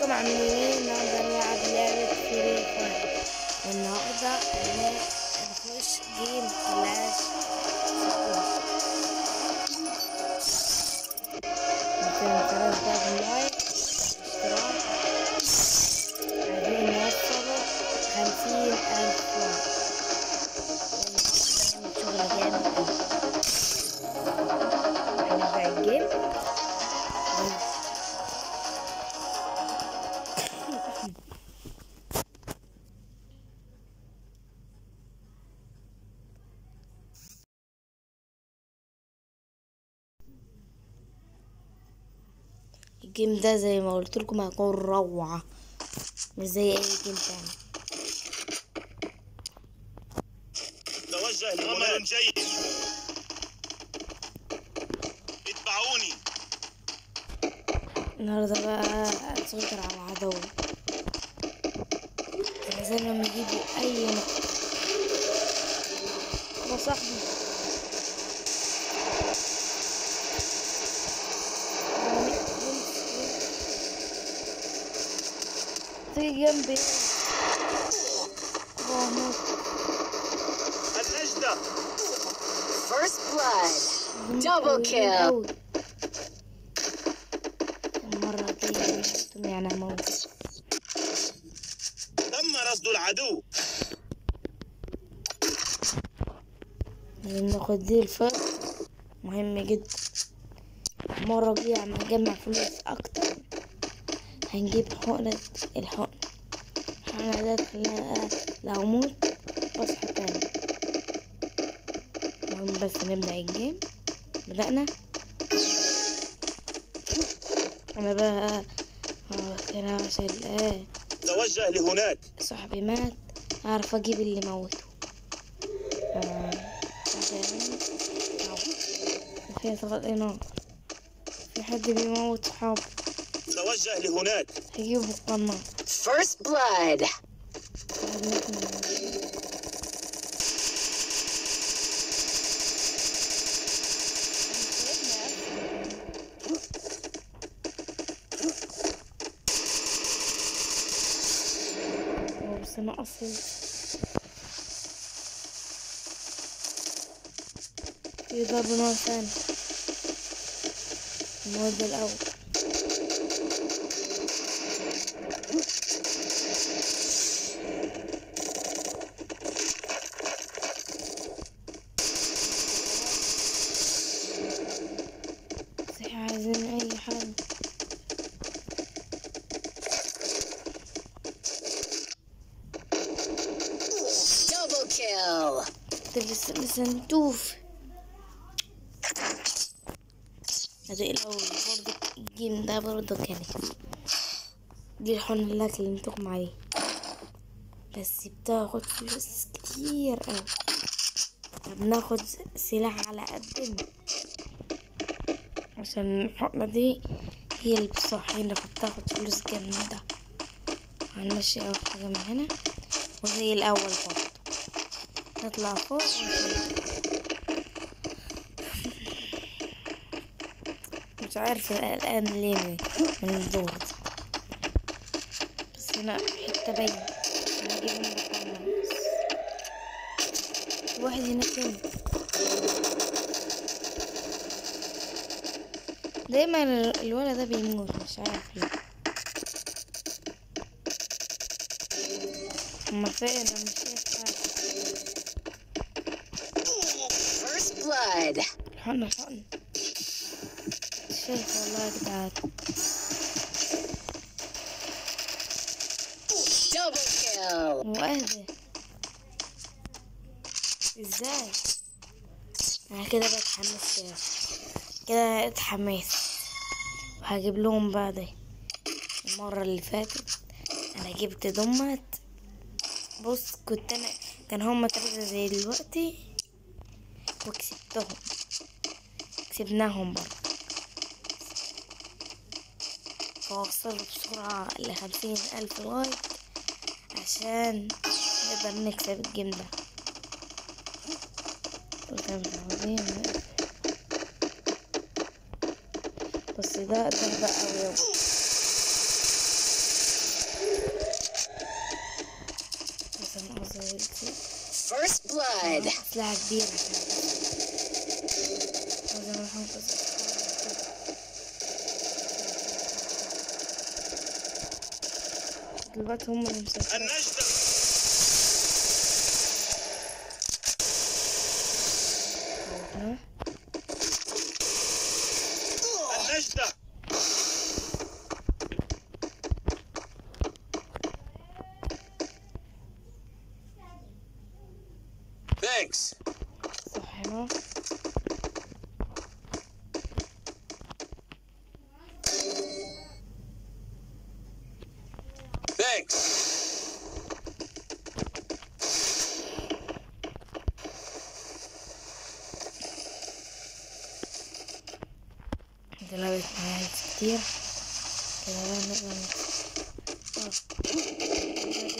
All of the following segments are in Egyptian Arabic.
ازيكم عاملين ايه النهارده هنلعب لعبة فري فاير والنهارده هنخش جيم كلاش ممكن نتفرج بقى باللايك اشتراك عايزين نوصلوا خمسين ألف لايك والنهارده هنعمل شغل جامد أوي هنبدأ الجيم الجيم ده زي ما قلت لكم هيكون روعة مش زي اي جيم تاني توجه لعمل جيد اتبعوني النهارده بقى هنسيطر على العدو عايزينهم يجيبوا اي نقطة يا صاحبي تيجي جنبي اه موت النجدة First blood. جامد Double أوي، جامد kill. أوي. المرة دي قلتم يعني موت تم رصد العدو لازم ناخد دي الفرق مهم جدا المرة دي عم نجمع فلوس أكتر هنجيب حقنة الحقن الحقنة ده خلاها لو موت بصحى تاني المهم بس نبدأ الجيم بدأنا أنا بقى اه كده عشان ايه توجه لهناك صاحبي مات أعرف أجيب اللي موته آه، بعدين- أو. في طلق نار في حد بيموت صحابه توجه لهناك هيجيبوا القناص First blood. بس انا اصلا في ضرب نار ثاني المواد الاول صحيح عايزين اي حاجة Double kill. تلبس السندوف هذا الأول برضه الجيم ده برضه كانت دي الحن اللي كلمتكم عليه بس بتاخد فلوس كتير أوي بناخد سلاح على قدنا عشان الحقنة دي هي اللي بتصحينا فبتاخد فلوس جامدة هنمشي أول حاجة من هنا وزي الأول برضه نطلع فوق مش عارفة الآن ليه من من الدور ده بس هنا حتة باين أنا أجيب من القناص واحد هنا تاني دايما ال- الولد ده بيموت مش عارف ليه هما فين انا مش شايف حاجة First blood. الحقن الحقن شايف والله يا جدعان Double kill. واهدى ازاي انا كده بتحمس كده كده اتحمست وهجيب لهم بقى ده المرة اللي فاتت انا جبت دمت بص كنت انا كان هما تلاتة زي دلوقتي وكسبتهم كسبناهم برضه فوصلوا بسرعة لخمسين ألف لايك عشان نقدر نكسب الجيم ده وكان متعودين بس ده ده بقى أوي حاولت First blood. أسلحة كبيرة لازم نروح ننقذ دلوقتي هم اللي مسيطرين النجدة ها؟ النجدة Thanks. صح هنا Thanks. دلوقتي معايا كتير كده بقى نقدر نكسب.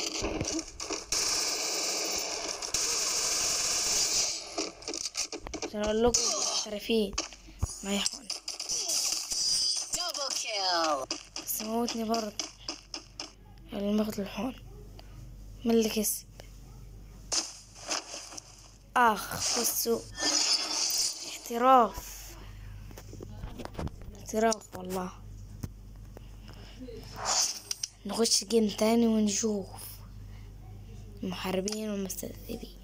عشان اقول لكم محترفين ما يحقن Double kill. بس موتني برضه اللي باخد الحقن من اللي كسب اخ بصوا احتراف احتراف والله نخش جيم تاني ونشوف المحاربين والمستذئبين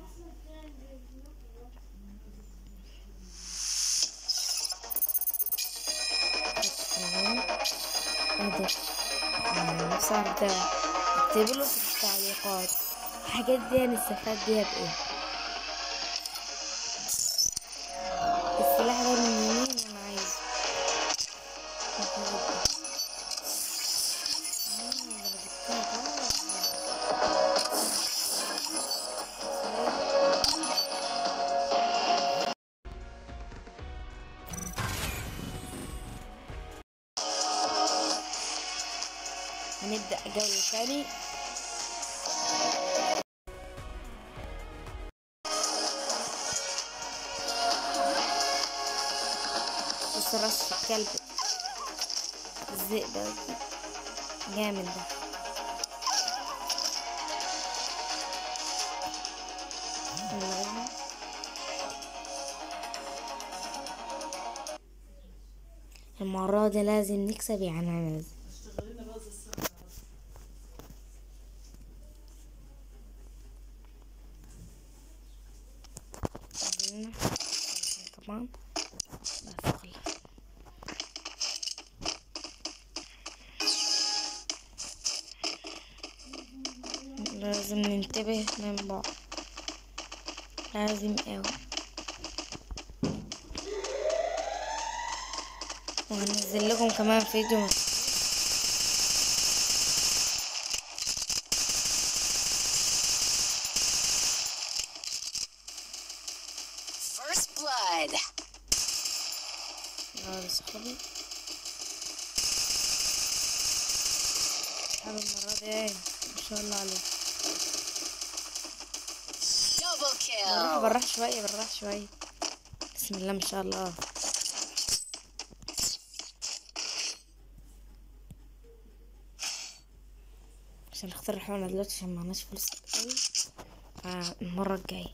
قادر نفس ده اكتبوا له في التعليقات الحاجات دي هنستفاد بيها بايه السلاح ده من يمين انا عايزه هنبدأ جولة تاني بص راس الكلب الذئب ده جامد ده يلا. المرة دي لازم نكسب يعني هنعمل عندنا طبعا بس خلاص لازم ننتبه من بعض لازم اوي وهنزل لكم كمان فيديو First blood. يا صحابي صحابي المرة دي ايه ما شاء الله عليه Double بالراحة kill. بالراحة شوية بالراحة شوية بسم الله ما شاء الله عشان نختار الحيوان دلوقتي عشان معناش فلوس قوي فالمرة الجاية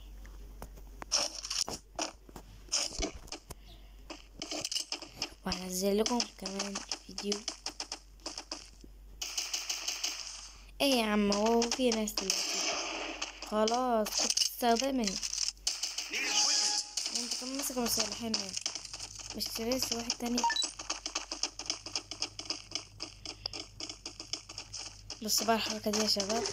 وهنزل لكم كمان فيديو ايه يا عم هو في ناس دلوقتي خلاص كنت تستخدمها Need equipment. انت كم ماسك مسلحين ايه مش تريس واحد تاني بص بقى الحركة دي يا شباب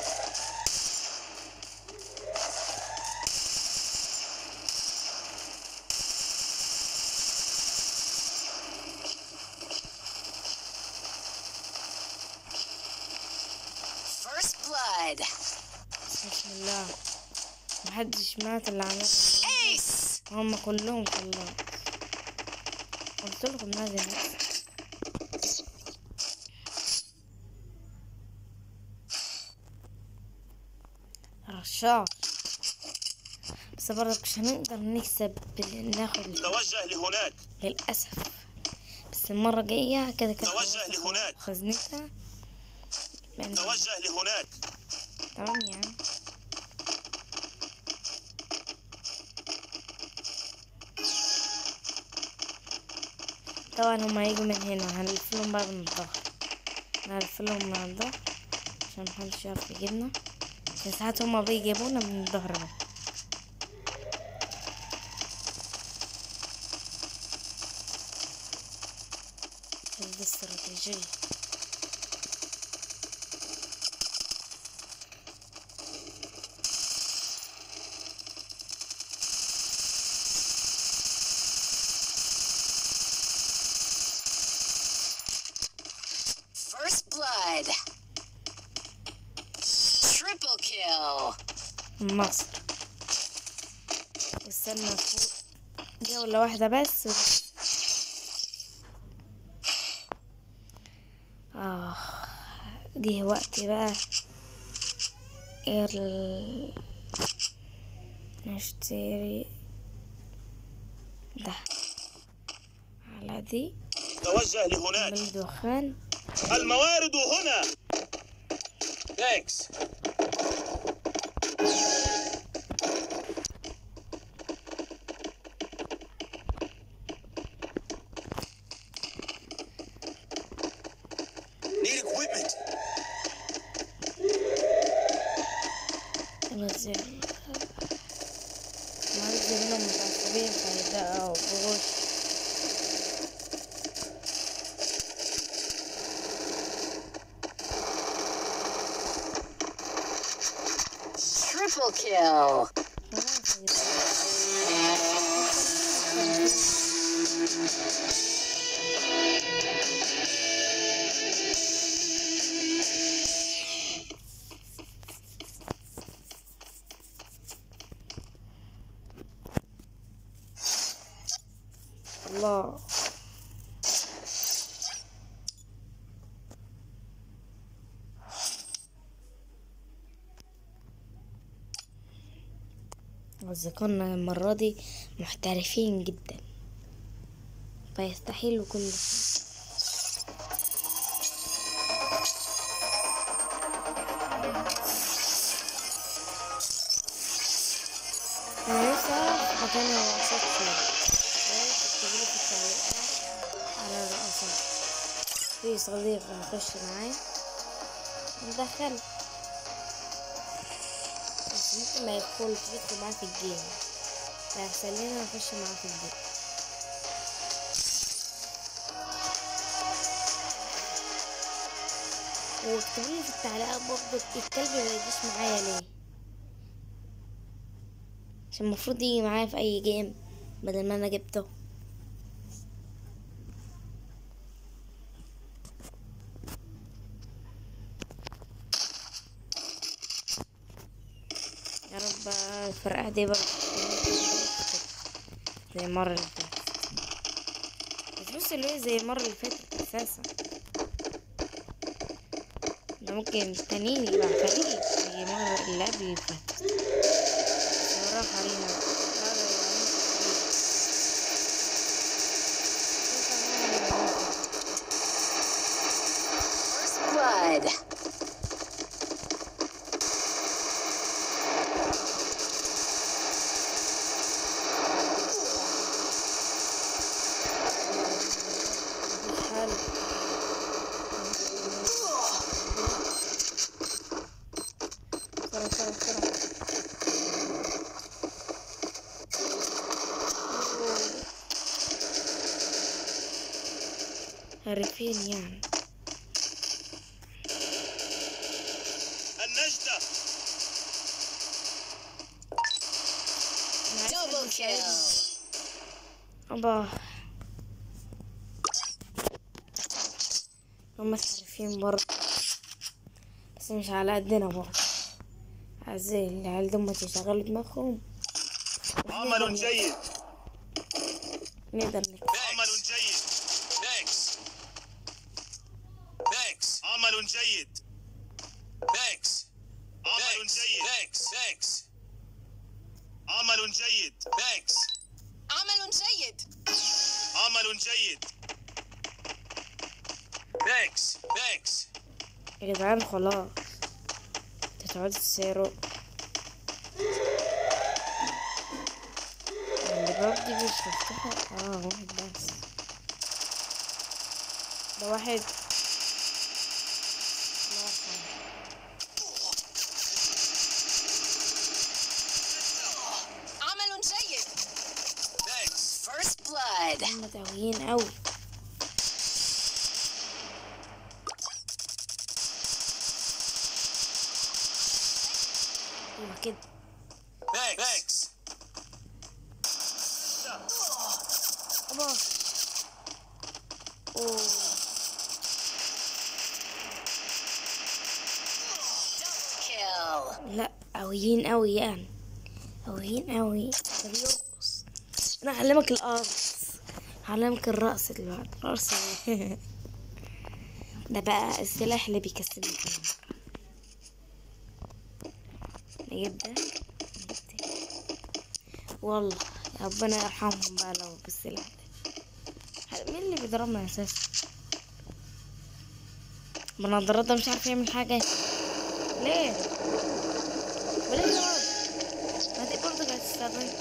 First blood. بسم الله محدش مات اللي عمل Ace. هم كلهم خلاص قلت لكم لازم نكسب. رشاش بس برضه مش هنقدر نكسب ناخد توجه لهناك. للأسف بس المرة الجاية كده كده توجه لهناك. خزنتها يعني توجه لهناك. تمام يعني طبعا هما هيجوا من هنا هنلفلهم بقى من الظهر هنلفلهم من الظهر عشان محدش يعرف يجيبنا عشان ساعات هما بيجيبونا من الظهر بقى دي استراتيجية First blood. Triple kill. مصر استنى فوق جولة واحدة بس آه جه وقت بقى ال... نشتري ده على دي توجه لهناك من دخان الموارد هنا ثانكس Need equipment. انزل انزل منهم متعصبين فيبدأوا بغش Triple kill. خلاص يبقى. الله أصدقائنا المرة دي محترفين جدا فيستحيلوا كل شيء أنا نفسي أعرف مكان الرقصات فين اكتبولي في التعليقات على الرقصات في صديق نخش معاه ندخله بس ممكن ما يدخلش يدخل معاه في الجيم فأحسن لنا نخش معاه في الجيم واكتبولي في التعليقات برضه الكلب ما يجيش معايا ليه عشان المفروض يجي معايا في اي جيم بدل ما انا جبته يا رب الفرقة دي بقى زي المرة اللي فاتت الفلوس اللي هي زي المرة اللي فاتت اساسا ده ممكن التانيين يبقى فريق زي المرة اللي قبل اللي فاتت راح علينا هذا First blood. حال بسرعة بسرعة بسرعة عارفين يعني النجدة Double kill. أبا هم محترفين برضه بس مش على قدنا برضه عزيز العيال دول يشغلوا دماغهم عمل جيد نقدر نكسب عمل جيد ثانكس ثانكس عمل جيد ثانكس عمل جيد ثانكس ثانكس عمل جيد ثانكس عمل جيد. عمل جيد ثانكس ثانكس يا جدعان خلاص تتعود تسيروا الباب دي مش مفتوحة اه واحد بس ده واحد الله يرحمه. عمل جيد. Thanks. First blood. هم تاوهين أوي ايوه كده Thanks. Thanks. أبا أوه Kill. لا قويين قوي يعني قويين قوي ده بيرقص انا هعلمك القرص هعلمك الرقص دلوقتي الرقص ده بقى السلاح اللي بيكسبني الدنيا. نجيب ده نجيب ده. والله يا ربنا يرحمهم بقى لو بالسلاح ده مين اللي بيضربنا اساسا بنضرات ده مش عارف يعمل حاجه ليه وليه الجواب؟ ما دي برضه قاعد تستخدم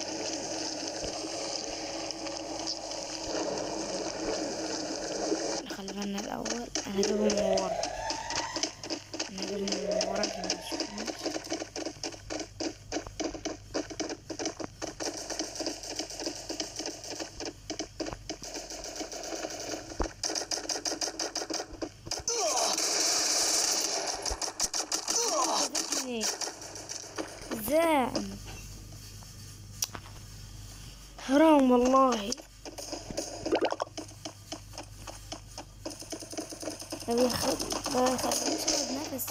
خلي بالنا الأول أنا هجيبهم من ورا أنا هجيبهم من ورا عشان ما يشوفونيش. ضربني. ازاي حرام والله ما بياخد ما يخلينيش اخد نفس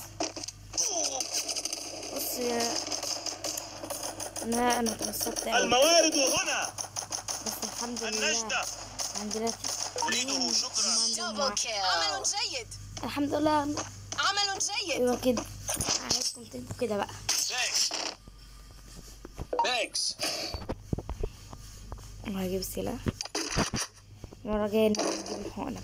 بص يا انا انا اتوسطت أوي. الموارد هنا بس الحمد لله النجدة عندنا أريده شكرا Double kill. عمل جيد. الحمد لله عمل جيد. ايوه كده عايزكم تبقوا كده بقى Thanks. Thanks. وهجيب سلاح المرة الجاية نبقى نجيب الحقنة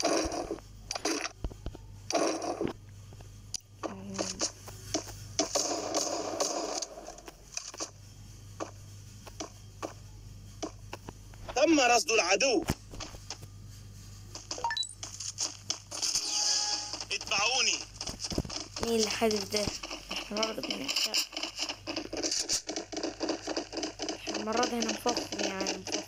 تم رصد العدو اتبعوني مين اللي حادف ده احنا برضه بنعشق احنا المرة دي هننفخهم يعني ننفخهم.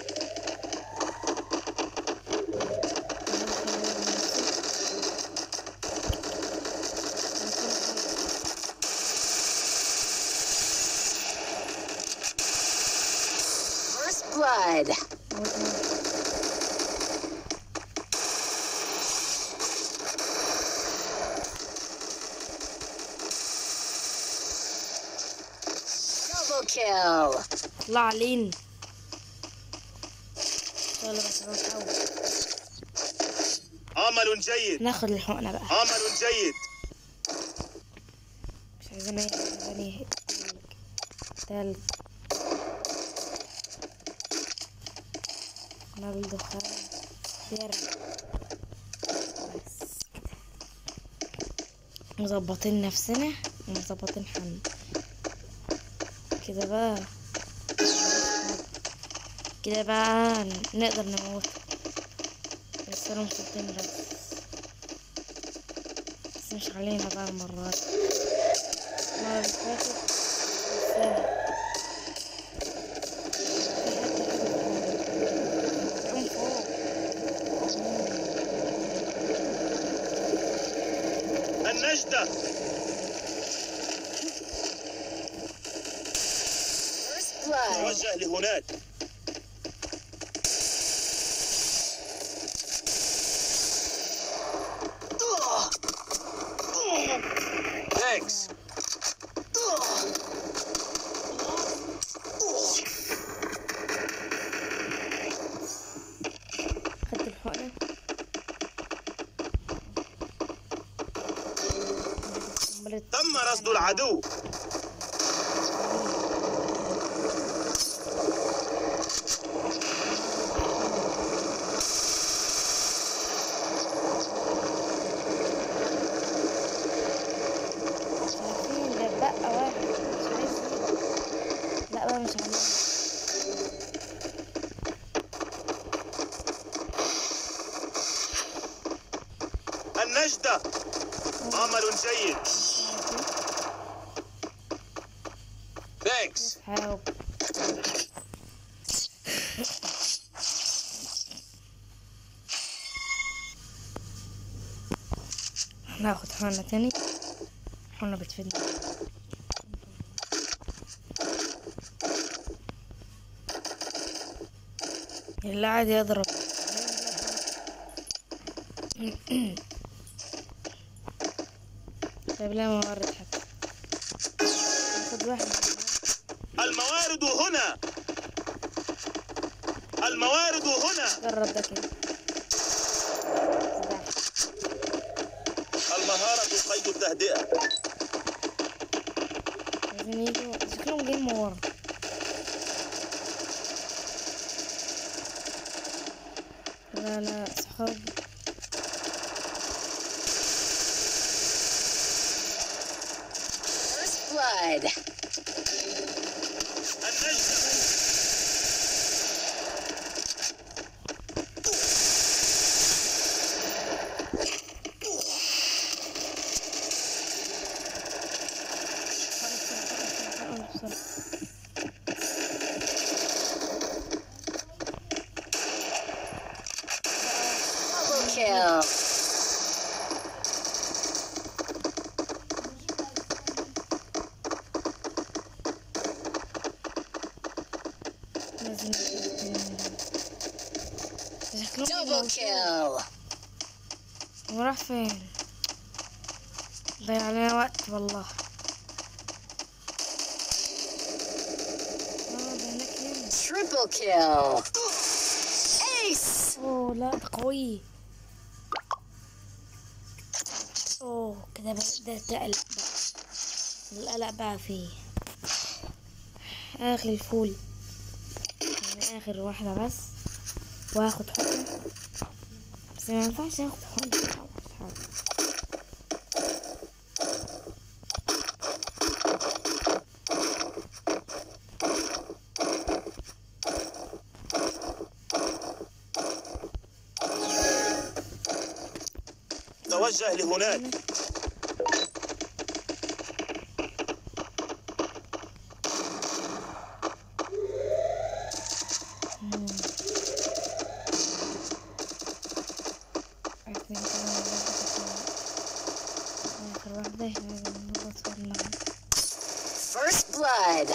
First blood. Double kill. طلع علينا يلا بس نروح أول. عمل جيد ناخد الحقنة بقى عمل جيد مش عايزين ايه عايزين ايه تلج نار دخان زر بس كده مظبطين نفسنا ومظبطين حالنا كده بقى كده بقى نقدر نموت بس انا مصدقين بس بس مش علينا بقى المرة دي المرة اللي فاتت سهل في حد كده قوم فوق النجدة First blood. توجه لهناك Thanks. خدت الحقنة قنبلة تم رصد العدو مش عارفين ده بقى واحد مش عايز يجي. لا بقى مش عارفين النجدة عمل جيد ثانكس حاول ناخد حونة تاني حونة بتفيدنا اللي عادي يضرب طيب لا موارد حتى ناخد واحد الموارد هنا الموارد هنا جرب ده كده ده. المهارة قيد التهدئة لازم يجوا شكلهم جايين من ورا لا لا صحاب First blood. النجدة Double kill. لازم شكلهم Double kill. وراح فين ضيع علينا وقت والله اه ده هناك هنا Triple kill. Ace. اوه لا ده قوي اوه كده بقى ده تقلق بقى القلق بقى فيه اخر الفول يعني اخر واحدة بس واخد حقنة بس ما ينفعش اخد حقنة توجه لهناك عارفين كمان اخر واحدة لازم نضغط فيها First blood.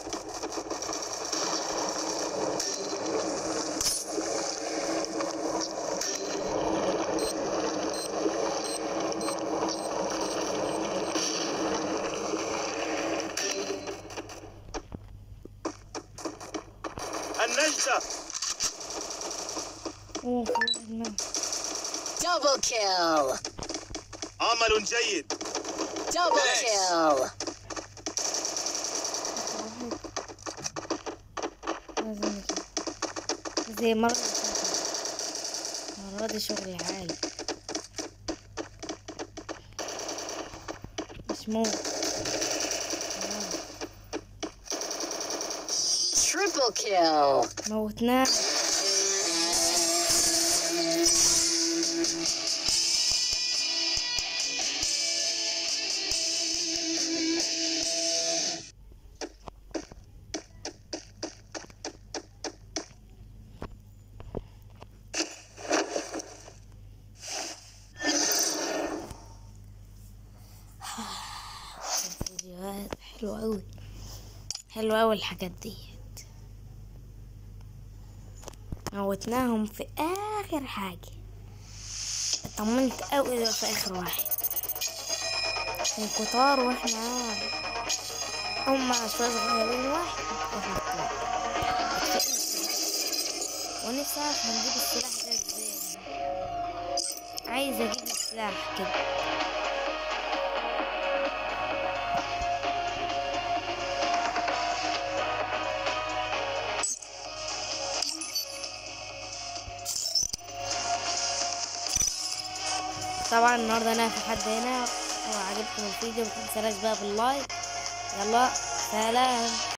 النجدة اوه في واحد منهم Double kill. عمل جيد Double Nice. kill. لازم نجيب زي مرة اللي فاتت. المرة دي شغل عالي مش موت Triple kill. موتناه فيديوهات حلوة أوي حلوة أوي الحاجات ديت موتناهم في آخر حاجة اطمنت أوي في آخر واحد كان كتار واحنا هما شوية صغيرين واحد واحنا كتار ونفسي أعرف هنجيب السلاح ده ازاي عايزة أجيب السلاح كده طبعا النهارده انا في حد هنا وعجبكم الفيديو متنساش بقى باللايك يلا سلام